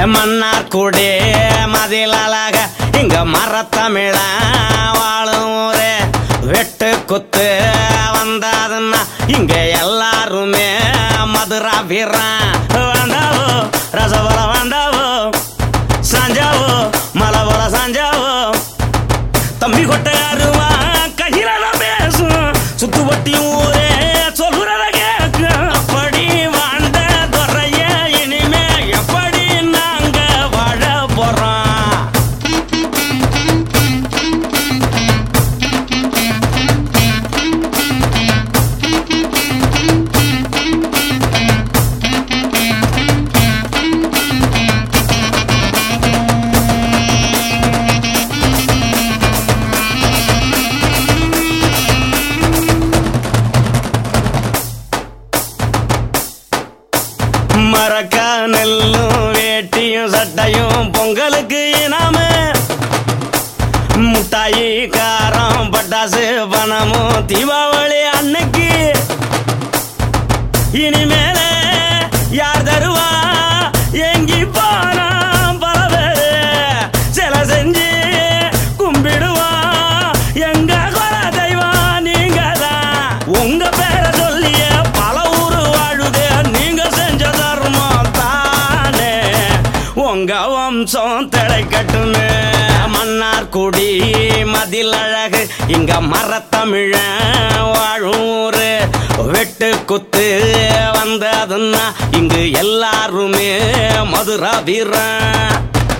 மன்னார் குடி மதில் அழக இங்க மரத்தமிழ வாழும் ஊரே வெட்டு குத்து வந்தாதுன்னா இங்க எல்லாருமே மதுரா வீரன் வேண்டாவோ ரசபல வேண்டாவோ சாஞ்சாவோ மலை போல சாஞ்சாவோ தம்பி கொட்டையாருவா கையில நான் பேசும் சுத்துவட்டி ஊரே சொல்றத கேட்கும் அப்படி வாழ்ந்த துறைய இனிமே எப்படி நாங்க வாழ போறோம் மரக்கா நெல்லும் வேட்டியும் சட்டையும் பொங்கலுக்கு இனாம முட்டாயி காரம் பட்டாசு பணமும் தீபாவளி அன்னைக்கு இனிமேல யார் தருவா எங்கி போனா பல பேரு சில செஞ்சு கும்பிடுவா எங்க குல தெய்வம் நீங்க தான் உங்க பேரை சொல்லிய பல ஊரு வாழுதே நீங்க செஞ்ச தர்மம் தானே உங்க வம்சம் திளைக்கட்டுமே மன்னார் குடி மதில் அழகு இங்க மரத்தமிழ வாழூரு வெட்டு குத்து வந்ததுன்னா இங்கு எல்லாருமே மதுரா வீரன்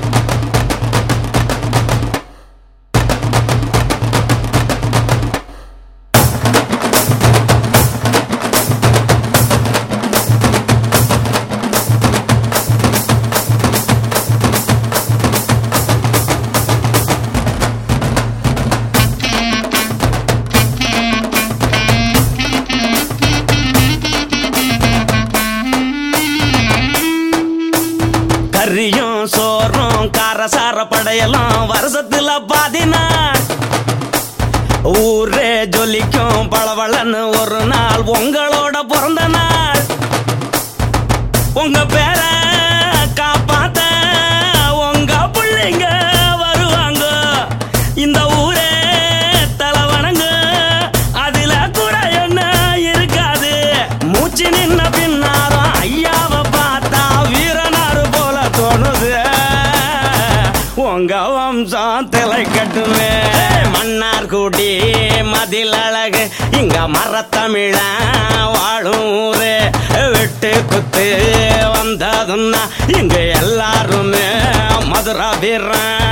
கறியும் சோறும் காரசார படையலும் வருஷத்துல பாதினா ஊரே ஜொலிக்கும் பளபளன்னு ஒரு நாள் உங்களோட பிறந்த நாள் உங்க பேரை காப்பாத்த உங்க பிள்ளைங்க வருவாங்க இந்த ஊரே தலைவணங்க அதுல கூட என்ன இருக்காது மூச்சு நின்ன பின்னாரும் ஐயாவை பார்த்தா வீரனாரு போல தோணுது உங்க வம்சம் திளைக்கட்டுமே மன்னார் கூட்டி மதில் அழகு இங்க மரத்தமிழ வாழும் ஊரு வெட்டு குத்து வந்ததுன்னா இங்க எல்லாருமே மதுரா வீரன்